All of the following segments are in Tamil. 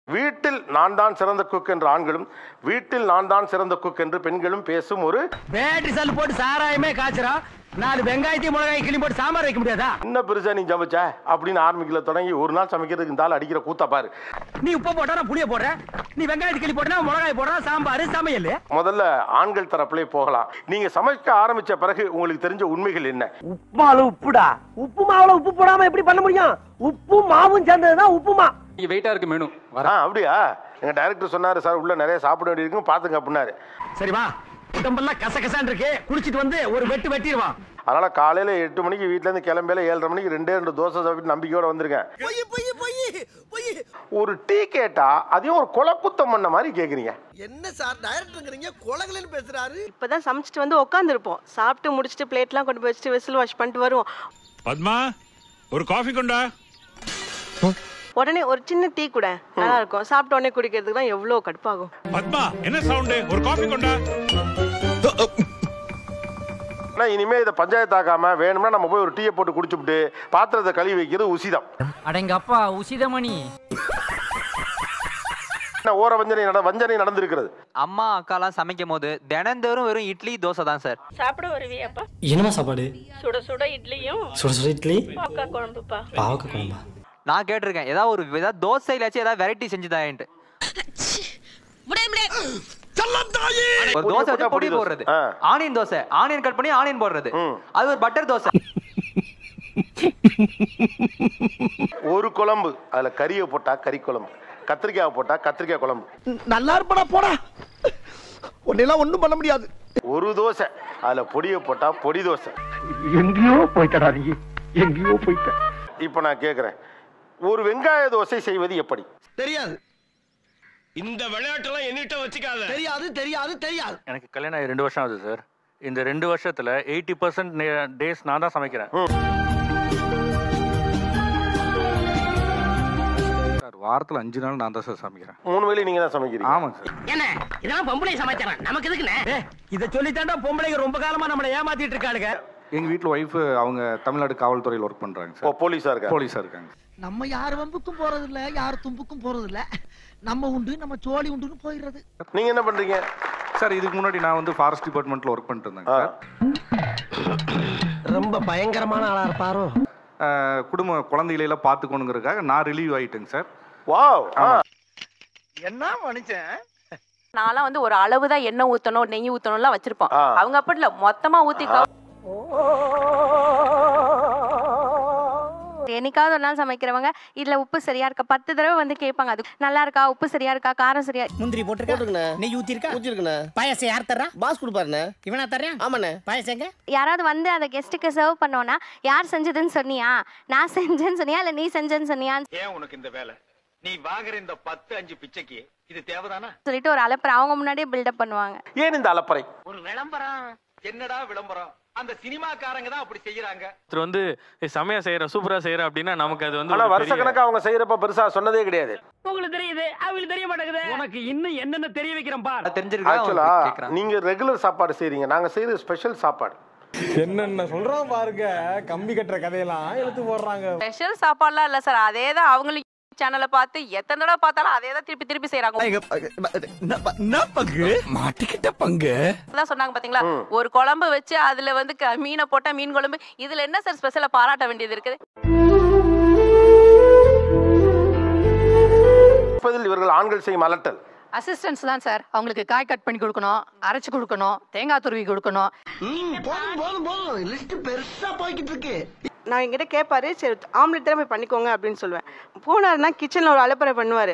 வீட்டில் நான் தான் சிறந்த குக் என்று ஆண்களும் வீட்டில் நான் தான் சிறந்த குக் என்று பெண்களும் பேசும் ஒரு பேட்டரி சல் போட்டு சாராயமே காய்ச்சறா நாலு வெங்காயத்தையும் மிளகாய் கிளி போட்டு சாம்பார் வைக்க முடியாதா என்ன பெருசா நீ சமைச்ச அப்படின்னு ஆரம்பிக்கல தொடங்கி ஒரு நாள் சமைக்கிறதுக்கு இந்த ஆள் அடிக்கிற கூத்தா பாரு நீ உப்பு போட்டா நான் புளிய போடுறேன் நீ வெங்காயத்தை கிளி போட்டா மிளகாய் போடுறா சாம்பார் சமையல் முதல்ல ஆண்கள் தரப்பிலே போகலாம் நீங்க சமைக்க ஆரம்பிச்ச பிறகு உங்களுக்கு தெரிஞ்ச உண்மைகள் என்ன உப்புமால உப்புடா உப்பு மாவுல உப்பு போடாம எப்படி பண்ண முடியும் உப்பு மாவும் சேர்ந்ததுதான் உப்புமா வெயிட்டா இருக்கு மெனு ஆ அப்படியா எங்க டைரக்டர் சொன்னாரு சார் உள்ள நிறைய சாப்பிட வேண்டியிருக்கும் பாத்துங்க அப்படின்னாரு சரி வா உடம்பெல்லாம் கசகசான்னு இருக்கு குளிச்சிட்டு வந்து ஒரு வெட்டு வெட்டிடுவான் அதனால காலையில எட்டு மணிக்கு வீட்ல இருந்து கிளம்பையில ஏழரை மணிக்கு ரெண்டே ரெண்டு தோசை சாப்பிட்டு நம்பிக்கையோட வந்திருக்கேன் ஒரு டீ கேட்டா அதையும் ஒரு குலக்குத்தம் பண்ண மாதிரி கேக்குறீங்க என்ன சார் டைரக்டருங்கிறீங்க குலகலன்னு பேசுறாரு இப்பதான் சமைச்சிட்டு வந்து உட்காந்துருப்போம் சாப்பிட்டு முடிச்சுட்டு பிளேட்லாம் கொண்டு போய் வச்சுட்டு விசில் வாஷ் பண்ணிட்டு வருவோம் பத்மா ஒரு காஃபி கொண்டா உடனே ஒரு சின்ன டீ கூட நல்லா இருக்கும் சாப்பிட்ட உடனே குடிக்கிறதுக்கு தான் எவ்வளவு கடுப்பாகும் பத்மா என்ன சவுண்டு ஒரு காஃபி கொண்டா ஆனா இனிமே இதை பஞ்சாயத்தாக்காம வேணும்னா நம்ம போய் ஒரு டீயை போட்டு குடிச்சுட்டு பாத்திரத்தை கழுவி வைக்கிறது உசிதம் அடங்கப்பா உசிதமணி என்ன ஓர வஞ்சனை நட வஞ்சனை நடந்திருக்கிறது அம்மா அக்காலாம் சமைக்கும் போது தினந்தோறும் வெறும் இட்லி தோசை தான் சார் சாப்பிட வருவியாப்பா என்னமா சாப்பாடு சுட சுட இட்லியும் சுட சுட இட்லி பாக்கா குழம்புப்பா பாவக்காய் குழம்பா நான் கேட்டிருக்கேன் ஏதாவது ஒரு ஏதாவது தோசையிலாச்சும் ஏதாவது வெரைட்டி செஞ்சு தாயன்ட்டு ஒரு தோசை வச்சு பொடி போடுறது ஆ. ஆனியன் தோசை ஆனியன் கட் பண்ணி ஆனியன் போடுறது ம். அது ஒரு பட்டர் தோசை ஒரு குழம்பு அதுல கறியை போட்டா கறி குழம்பு கத்திரிக்காய் போட்டா கத்திரிக்காய் குழம்பு நல்லா இருப்படா போடா உன்னெல்லாம் ஒண்ணும் பண்ண முடியாது ஒரு தோசை அதுல பொடியை போட்டா பொடி தோசை எங்கேயோ போயிட்டடா நீ எங்கேயோ போயிட்ட இப்போ நான் கேக்குறேன் ஒரு வெங்காய தோசை செய்வது எப்படி தெரியாது இந்த விளையாட்டெல்லாம் என்னிட்ட வச்சுக்காத தெரியாது தெரியாது தெரியாது எனக்கு கல்யாணம் ஆகி ரெண்டு வருஷம் ஆகுது சார் இந்த ரெண்டு வருஷத்துல எயிட்டி பர்சன்ட் டேஸ் நான் தான் சமைக்கிறேன் சார் வாரத்துல அஞ்சு நாள் நான் தான் சார் சமைக்கிறேன் மூணு வேளை நீங்க தான் சமைக்கிறீங்க ஆமாங்க சார் என்ன இதெல்லாம் பொம்பளை சமாச்சாரம் நமக்கு எதுக்குண்ணே இத சொல்லித்தாண்டா பொம்பளைங்க ரொம்ப காலமா நம்மளை ஏமாத்திட்டு இருக்காளுங்க எங்க வீட்ல ஒய்ஃப் அவங்க தமிழ்நாடு காவல்துறையில் ஒர்க் பண்றாங்க ஓ சார் போலீஸா இருக்க போலீஸா இருக்காங்க நம்ம யார் வம்புக்கும் போறது இல்ல யார் தும்புக்கும் போறது இல்ல நம்ம உண்டு நம்ம சோழி உண்டுன்னு போயிடுறது நீங்க என்ன பண்றீங்க சார் இதுக்கு முன்னாடி நான் வந்து ஃபாரஸ்ட் டிபார்ட்மெண்ட்ல ஒர்க் பண்ணிட்டு இருந்தேங்க ஆ. சார் ரொம்ப பயங்கரமான ஆளா இருப்பாரோ அஹ், குடும்ப குழந்தைகளை எல்லாம் பார்த்துக்கணுங்கிறதுக்காக நான் ரிலீவ் ஆயிட்டேங்க சார் வாவ் என்ன மனுஷன் நான்லாம் வந்து ஒரு அளவு தான் எண்ணெய் ஊத்தணும் நெய் ஊத்தணும்லாம் வச்சிருப்போம் ஆ. அவங்க அப்படி இல்ல மொத்தமா ஊத்தி கவு- என்னைக்காவது ஒரு நாள் சமைக்கிறவங்க இதுல உப்பு சரியா இருக்கா பத்து தடவை வந்து கேட்பாங்க அது நல்லா இருக்கா உப்பு சரியா இருக்கா காரம் சரியா முந்திரி போட்டுருக்கா போட்டுருக்கண்ணே நெய் ஊத்தி இருக்கா ஊத்திருக்கண்ணே பாயசம் யார் தர்றா பாஸ் கொடுப்பாருண்ணே இவனா தர்றேன் ஆமாண்ணே பாயசம் எங்க யாராவது வந்து அதை கெஸ்ட்டுக்கு சர்வ் பண்ணோம்னா யார் செஞ்சதுன்னு சொன்னியா நான் செஞ்சேன்னு சொன்னியா இல்ல நீ செஞ்சேன்னு சொன்னியா ஏன் உனக்கு இந்த வேலை நீ வாங்குற இந்த பத்து அஞ்சு பிச்சைக்கு இது தேவைதானா சொல்லிட்டு ஒரு அலப்பற அவங்க முன்னாடியே பில்டப் பண்ணுவாங்க ஏன் இந்த அலப்பறை ஒரு விளம்பரம் என்னடா விளம்பரம் அந்த சினிமாக்காரங்க தான் அப்படி செய்யறாங்க ஒருத்தர் வந்து சமையல் செய்யற சூப்பரா செய்யற அப்படின்னா நமக்கு அது வந்து ஆனா ஒரு வருஷ பெரிய- கணக்கா அவங்க செய்யறப்ப பெருசா சொன்னதே கிடையாது உங்களுக்கு தெரியுது அவங்களுக்கு தெரிய மாட்டேங்குது உனக்கு இன்னும் என்னென்ன தெரிய வைக்கிறேன் பார் அது தெரிஞ்சிருக்கா ஆக்சுவலா கேட்கறான் நீங்க ரெகுலர் சாப்பாடு செய்றீங்க நாங்க செய்யறது ஸ்பெஷல் சாப்பாடு என்னென்ன சொல்றான் பாருங்க கம்பி கட்டுற கதையெல்லாம் எடுத்து போடுறாங்க ஸ்பெஷல் சாப்பாடுலாம் இல்ல சார் அதே தான் அவங்களும் சேனலை பார்த்து எத்தனை தடவை பார்த்தாலும் அதே தான் திருப்பி திருப்பி செய்யறாங்க பங்கு மாட்டிக்கிட்ட பங்கு தான் சொன்னாங்க பாத்தீங்களா ஒரு குழம்பு வச்சு அதுல வந்து க- மீனை போட்டா மீன் குழம்பு இதுல என்ன சார் ஸ்பெஷலா பாராட்ட வேண்டியது இருக்குது இப்போதில் இவர்கள் ஆண்கள் செய்யும் அலட்டல் அசிஸ்டன்ஸ் தான் சார் அவங்களுக்கு காய் கட் பண்ணி கொடுக்கணும் அரைச்சு கொடுக்கணும் தேங்காய் துருவி கொடுக்கணும் போதும் போதும் போதும் லிஸ்ட் பெருசா போய்கிட்டு இருக்கு நான் என்கிட்ட கேட்பாரு சரி ஆம்லெட் தான் போய் பண்ணிக்கோங்க அப்படின்னு சொல்லுவேன் போனாருன்னா கிச்சன்ல ஒரு அலப்பறை பண்ணுவாரு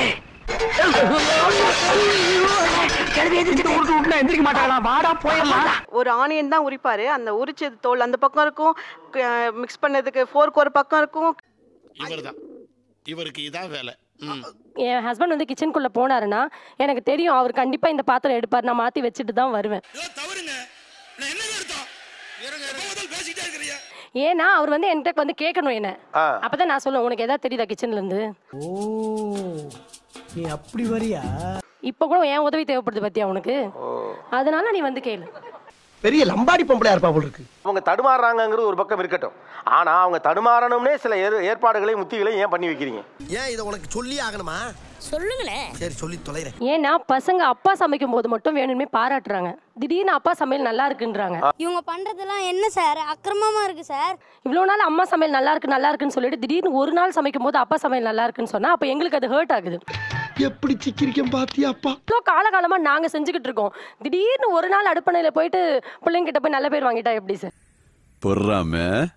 எந்திரிக்க மாட்டாங்களா வாடா போயிடலாம் ஒரு ஆனியன் தான் உரிப்பாரு அந்த உரிச்சது தோல் அந்த பக்கம் இருக்கும் மிக்ஸ் பண்ணதுக்கு ஃபோர்க் ஒரு பக்கம் இருக்கும் இவர்தான் இவருக்கு இதான் வேலை என் ஹஸ்பண்ட் வந்து கிச்சனுக்குள்ள போனாருன்னா எனக்கு தெரியும் அவர் கண்டிப்பா இந்த பாத்திரம் எடுப்பார் நான் மாத்தி வச்சுட்டு தான் வருவேன் தவறுங்க நான் என்ன எடுத்தோம் பேசிட்டே இருக்கிறியா ஏன்னா அவர் வந்து என்கிட்ட வந்து கேட்கணும் என்ன ஆ. அப்பதான் நான் சொல்லுவேன் உனக்கு ஏதாவது தெரியுதா கிச்சன்ல இருந்து ஓ நீ அப்படி வரியா இப்ப கூட என் உதவி தேவைப்படுது பத்தியா உனக்கு அதனால நீ வந்து கேளு பெரிய லம்பாடி பொம்பளையா இருப்பா போல இருக்கு அவங்க தடுமாறுறாங்கங்கிறது ஒரு பக்கம் இருக்கட்டும் ஆனா அவங்க தடுமாறணும்னே சில ஏறு- ஏற்பாடுகளையும் உத்திகளையும் ஏன் பண்ணி வைக்கிறீங்க ஏன் இதை உனக்கு சொல்லி ஆகணுமா சொல்லுங்களேன் சரி சொல்லி தொலைறேன் ஏன்னா பசங்க அப்பா சமைக்கும் போது மட்டும் வேணுமே பாராட்டுறாங்க திடீர்னு அப்பா சமையல் நல்லா இருக்குன்றாங்க இவங்க பண்றதெல்லாம் என்ன சார் அக்கிரமமா இருக்கு சார் இவ்வளோ நாள் அம்மா சமையல் நல்லா இருக்கு நல்லா இருக்குன்னு சொல்லிட்டு திடீர்னு ஒரு நாள் சமைக்கும் போது அப்பா சமையல் நல்லா இருக்குன்னு சொன்னா அப்ப எங்களுக்கு அது ஹர்ட் ஆகுது எப்படி சிக்கிரிக்கம் பாத்தியாப்பா இவ்வளோ காலகாலமா நாங்க செஞ்சுக்கிட்டு இருக்கோம் திடீர்னு ஒரு நாள் அடுப்பணையில போயிட்டு பிள்ளைங்க கிட்ட போய் நல்ல பேர் வாங்கிட்டா எப்படி சார் பொறாம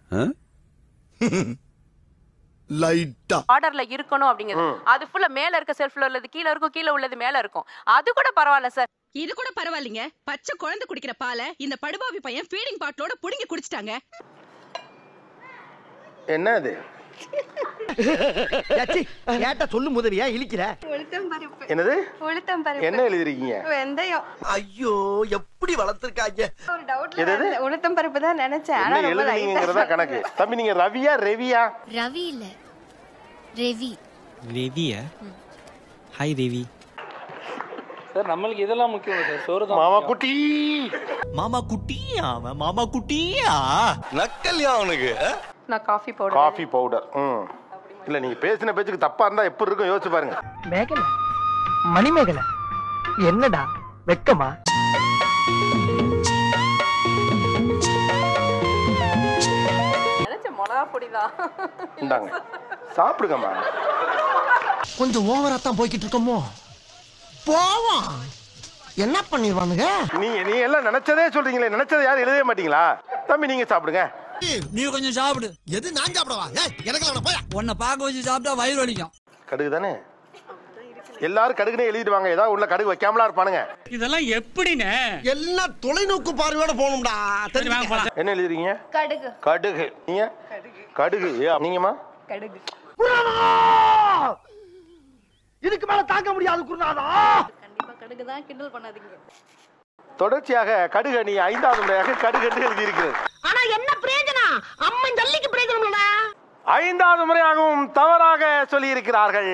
லைட்டா ஆர்டர்ல இருக்கணும் அப்படிங்கிறது அது ஃபுல்லா மேல இருக்க செல்ஃப்ல உள்ளது கீழ இருக்கும் கீழ உள்ளது மேல இருக்கும் அது கூட பரவாயில்ல சார் இது கூட பரவாயில்லைங்க பச்சை குழந்தை குடிக்கிற பாலை இந்த படுபாவி பையன் ஃபீடிங் பாட்டிலோட புடிங்கி குடிச்சிட்டாங்க என்ன அது கேட்டா சொல்லும் முதலியா இழிக்கிற உளுத்தம் பருப்பு என்னது உளுத்தம் என்ன எழுதிருக்கீங்க வெந்தயம் ஐயோ எப்படி வளர்த்திருக்காங்க ஒரு டவுட்ல எது? உளுத்தம் பருப்பு தான் நினைச்சேன் என்ன எழுதுனீங்கிறதா கணக்கு தம்பி நீங்க ரவியா ரெவியா ரவி இல்ல ரெவி ரவியா ஹாய் ரவி சார் நம்மளுக்கு இதெல்லாம் முக்கியம் சார் சோறு மாமா குட்டி மாமா குட்டியா அவன் மாமா குட்டியா நக்கல்யா அவனுக்கு நான் காஃபி பவுடர் காஃபி பவுடர் ம் இல்ல நீங்க பேசின பேச்சுக்கு தப்பா இருந்தா எப்படி இருக்கும் யோசிச்சு பாருங்க மேகலை மணிமேகலை என்னடா வெக்கமா நினைச்ச மிளகா பொடி தான் இந்தாங்க சாப்பிடுங்கம்மா கொஞ்சம் ஓவரா தான் போய்கிட்டு இருக்கோமோ போவோம் என்ன பண்ணிடுவானுங்க நீங்க நீ எல்லாம் நினைச்சதே சொல்றீங்களே நினைச்சதை யாரும் எழுதவே மாட்டீங்களா தம்பி நீங்க சாப்பிடுங்க நீ கொஞ்சம் சாப்பிடு எது நான் சாப்பிடவா எனக்கு அவனை போய் உன்னை பார்க்க வச்சு சாப்பிட்டா வயிறு வலிக்கும் கடுகு தானே எல்லாரும் கடுகுனே எழுதிடுவாங்க ஏதாவது உள்ள கடுகு வைக்காமலா இருப்பானுங்க இதெல்லாம் எப்படின்னு எல்லாம் தொலைநோக்கு பார்வையோட போகணும்டா தெரிஞ்சுக்க. என்ன எழுதுறீங்க கடுகு கடுகு நீங்க கடுகு ஏ, நீங்கம்மா கடுகு இதுக்கு மேல தாங்க முடியாது குருநாதா கண்டிப்பா கடுகு தான் கிண்டல் பண்ணாதீங்க தொடர்ச்சியாக கடுகு நீ ஐந்தாவது முறையாக கடுகு என்று எழுதியிருக்கிறது ஆனா என்ன பிரயோஜனம் அம்மன் ஜல்லிக்கு பிரயோஜனம் ஐந்தாவது முறையாகவும் தவறாக சொல்லியிருக்கிறார்கள்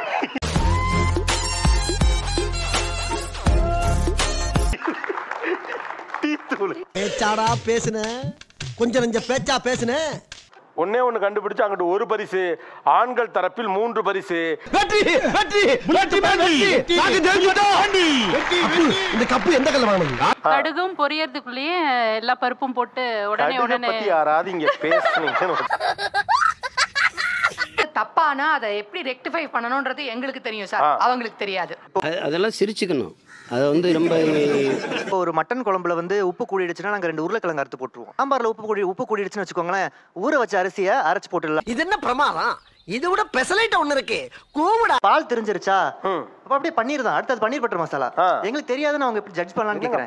டீத்தூள் பேச்சாடா பேசுன கொஞ்சம் நெஞ்ச பேச்சா பேசுன ஒன்னே ஒண்ணு கண்டுபிடிச்சு அங்கிட்டு ஒரு பரிசு ஆண்கள் தரப்பில் மூன்று பரிசு வெற்றி வெற்றி வெற்றி வெற்றி நாங்க ஜெயிச்சிட்டோம் கப்பு, இந்த கப்பு எந்த கல்ல வாங்கினது கடுகும் பொரியறதுக்குள்ளேயே எல்லா பருப்பும் போட்டு உடனே கடுகை உடனே பத்தி யாராவது இங்க பேசுனீங்கன்னு தப்பானா அதை எப்படி ரெக்டிஃபை பண்ணணும்ன்றது எங்களுக்கு தெரியும் சார் ஆ. அவங்களுக்கு தெரியாது அதெல்லாம் சிரிச்சுக்கணும் அது வந்து ரொம்ப இப்போ ஒரு மட்டன் குழம்புல வந்து உப்பு கூடிடுச்சுன்னா நாங்க ரெண்டு உருளைக்கிழங்கு அறுத்து போட்டுருவோம் சாம்பார்ல உப்பு கூடி உப்பு கூடிடுச்சுன்னு வச்சுக்கோங்களேன் ஊற வச்ச அரிசியை அரைச்சு போட்டுடலாம் இது என்ன பிரமாதம் இது விட பெசலைட் ஒண்ணு இருக்கு கூவுடா பால் தெரிஞ்சிருச்சா ம். அப்ப அப்படியே பன்னீர் தான் அடுத்தது பன்னீர் பட்டர் மசாலா ஆ. எங்களுக்கு தெரியாதுன்னு அவங்க எப்படி ஜட்ஜ் பண்ணலாம்னு கேக்குறேன்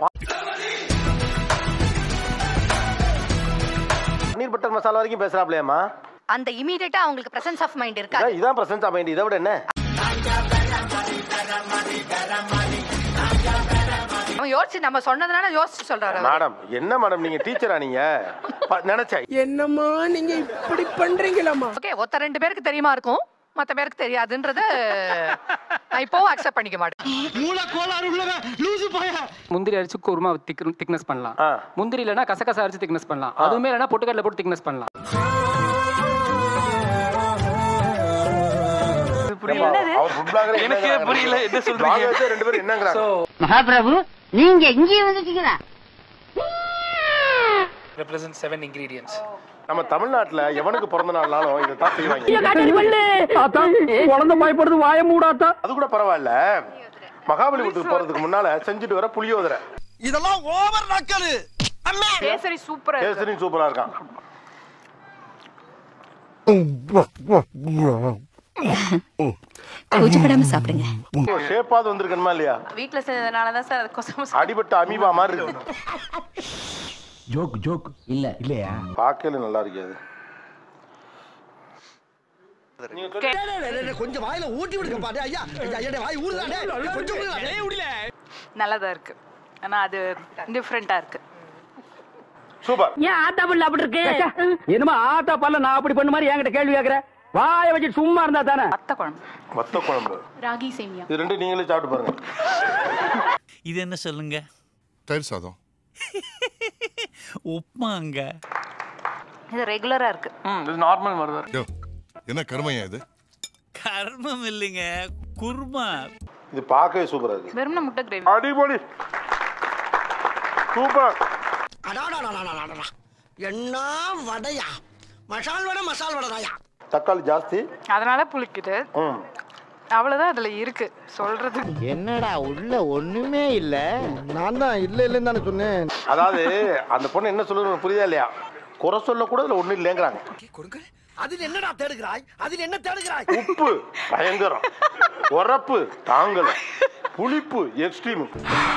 பன்னீர் பட்டர் மசாலா வரைக்கும் பேசுறாப்லையம்மா அந்த இமீடியட்டா அவங்களுக்கு பிரசன்ஸ் ஆஃப் மைண்ட் இருக்கா இதான் இதான் பிரசன்ஸ் அமைண்ட் இதை விட என்ன அவன் யோசிச்சு நம்ம சொன்னதுனால யோசிச்சு சொல்றாரு அவரு. மேடம் என்ன மேடம் நீங்க டீச்சரா நீங்க ப- நினைச்சேன் என்னம்மா நீங்க இப்படி பண்றீங்களாமா ஓகே ஒத்த ரெண்டு பேருக்கு தெரியுமா இருக்கும் மத்த பேருக்கு தெரியாதுன்றத நான் இப்போவும் அக்செப்ட் பண்ணிக்க மாட்டேன் மூளை கோளாறு உள்ளவன் லூசு பைய முந்திரி அரிச்சு குருமா திக்னஸ் பண்ணலாம் ஆ. முந்திரி இல்லைன்னா கசகசா அரிச்சு திக்னஸ் பண்ணலாம் அதுவுமே இல்லைன்னா பொட்டுக்கடலை போட்டு திக்னஸ் பண்ணலாம் அவர் ஃபுட் பிளாகர் எனக்கே புரியல, என்ன சொல்றீங்க? ரெண்டு பேரும் என்னங்கிறாங்க மகாபிரபு நீங்க இங்கே வந்துட்டீங்களா ரெப்ரசன்ட் செவன் இன்கிரீடியன்ஸ் நம்ம தமிழ்நாட்டுல எவனுக்கு பிறந்த நாள்னாலும் இதை தான் செய்வாங்க குழந்தை பயப்படுறது வாய மூடாத்தா அது கூட பரவாயில்ல மகாபலிபுரத்துக்கு போறதுக்கு முன்னால செஞ்சுட்டு வர புளியோதரை இதெல்லாம் ஓவர் நக்கலு அண்ணா கேசரி சூப்பரா இருக்கு கேசரியும் சூப்பரா இருக்கான் கூச்சப்படாம சாப்பிடுங்க ஷேப்பாவது வந்திருக்கணுமா இல்லையா வீட்ல செஞ்சதுனால தான் சார் அது கொசம் அடிபட்ட அமீபா மாதிரி இருக்கு ஜோக் ஜோக் இல்ல இல்லையா பார்க்கல நல்லா இருக்கு அது கொஞ்சம் வாயில ஊட்டி விடுங்க பாரு ஐயா ஐயா, ஐயா வாய் ஊறுதாடே கொஞ்சம் ஊறுதாடே. நல்லதா இருக்கு ஆனா அது டிஃப்ரெண்டா இருக்கு சூப்பர் ஏன் ஆத்தா பல்ல அப்படி இருக்கு என்னமா ஆத்தா பல்ல நான் அப்படி பண்ண மாதிரி என்கிட்ட கேள்வி கேக்குற வாய வச்சு சும்மா இருந்தா தானே அத்தை குழம்பு வத்த குழம்பு ராகி சேமியா இது ரெண்டு நீங்களே சாப்பிட்டு பாருங்க இது என்ன சொல்லுங்க தயிர் சாதம் உப்மாங்க இது ரெகுலரா இருக்கு இது நார்மல் மாதிரி தான் என்ன கருமையா இது கர்மம் இல்லைங்க குருமா இது பார்க்கவே சூப்பரா இருக்கு வெறும் முட்டை கிரேவி அடிபொலி சூப்பர் அடாடாடாடாடாடா. என்ன வடையா மசால் வடை மசால் வடைதாயா தக்காளி ஜாஸ்தி அதனால புளிக்குது ம் அவ்வளவுதான் அதுல இருக்கு சொல்றது என்னடா உள்ள ஒண்ணுமே இல்ல நான் தான் இல்ல இல்லன்னு தானே சொன்னேன் அதாவது அந்த பொண்ணு என்ன சொல்லுறது புரியுதா இல்லையா குறை சொல்ல கூட இதுல ஒண்ணும் இல்லைங்கிறாங்க கொடுங்க அதில் என்னடா தேடுகிறாய் அதில் என்ன தேடுகிறாய் உப்பு பயங்கரம் உரப்பு தாங்கல புளிப்பு எக்ஸ்ட்ரீம்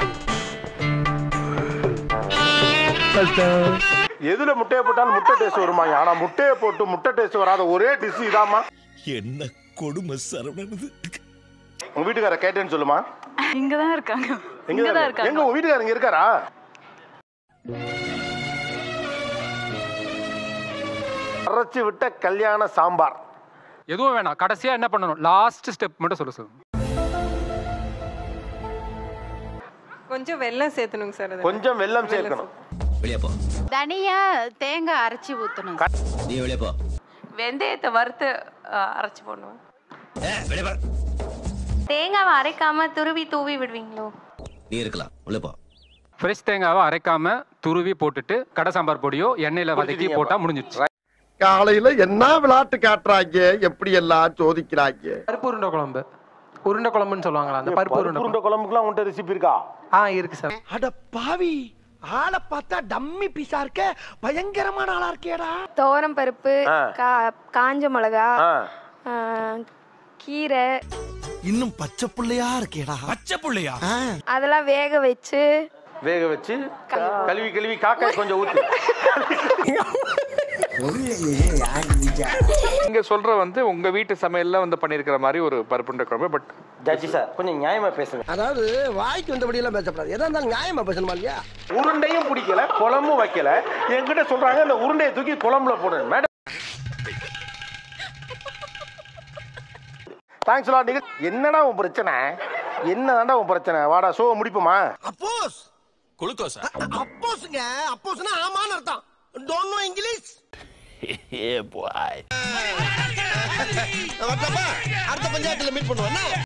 எதுல முட்டையை போட்டாலும் முட்டை டேஸ்ட் வருமாங்க ஆனா முட்டையை போட்டு முட்டை டேஸ்ட் வராத ஒரே டிஷ் இதாமா என்ன கொடுமை சரவணனது உங்க வீட்டுக்கார கேட்டேன்னு சொல்லுமா இங்கதான் இருக்காங்க எங்க இருக்காரு? எங்க உங்க வீட்டுக்காரர் இங்க இருக்காரா அரைச்சு விட்ட கல்யாண சாம்பார் எதுவும் வேணாம் கடைசியா என்ன பண்ணணும் லாஸ்ட் ஸ்டெப் மட்டும் சொல்ல சொல்லுங்க கொஞ்சம் வெல்லம் சேர்த்தணுங்க சார் கொஞ்சம் வெல்லம் சேர்க்கணும் வெளியே போ தனியா தேங்காய் அரைச்சி ஊத்தணும் நீ வெளியே போ வெந்தயத்தை வறுத்து அஹ், அரைச்சு போடணும் வெளியே போ தேங்காவை அரைக்காம துருவி தூவி விடுவீங்களோ நீ இருக்கலாம் உள்ளே போ ஃப்ரெஷ் தேங்காவை அரைக்காம துருவி போட்டுட்டு கடை சாம்பார் பொடியோ எண்ணெயில வதக்கி போட்டா முடிஞ்சிடுச்சு காலையில என்ன விளையாட்டு காட்டுறாங்க எப்படி எல்லாம் சோதிக்கிறாங்க பருப்பு உருண்டை குழம்பு உருண்டை குழம்புன்னு சொல்லுவாங்களா அந்த பருப்பு உருண்டை உருண்டை குழம்புக்குலாம் உங்கள்கிட்ட ரெசிபி இருக்கா ஆ இருக்கு சார் அட பாவி ஆளை பார்த்தா டம்மி பீஸா இருக்க பயங்கரமான ஆளா இருக்கேடா தோரம் பருப்பு ஆ. காஞ்ச மிளகா ஆ. கீரை இன்னும் பச்சை புள்ளையா இருக்கேடா பச்சை புள்ளையா அதெல்லாம் வேக வச்சு வேக வச்சு கழுவி கழுவி காக்காய் கொஞ்சம் ஊத்து நீங்க சொல்ற வந்து உங்க வீட்டு சமையல்ல வந்து பண்ணிருக்கிற மாதிரி ஒரு பருப்புண்ட குழம்பு பட் ஜட்ஜி சார் கொஞ்சம் நியாயமா பேசுங்க அதாவது வாய்க்கு வந்தபடி எல்லாம் பேசப்படாது எதா இருந்தாலும் நியாயமா பேசணுமா இல்லையா உருண்டையும் பிடிக்கல குழம்பும் வைக்கல என்கிட்ட சொல்றாங்க இந்த உருண்டையை தூக்கி குழம்புல போடு மேடம் தேங்க்ஸ் லாட் நீங்க என்னடா உன் பிரச்சனை என்னதான்டா உன் பிரச்சனை வாடா ஷோ முடிப்போமா அப்போஸ் குளுக்கோஸா அப்போஸ்ங்க அப்போஸ்னா ஆமான்னு அர்த்தம் டோன்ட் நோ இங்கிலீஷ் ஏ பாய் அடுத்த பஞ்சாயத்துல மீட் பண்ணுவோம்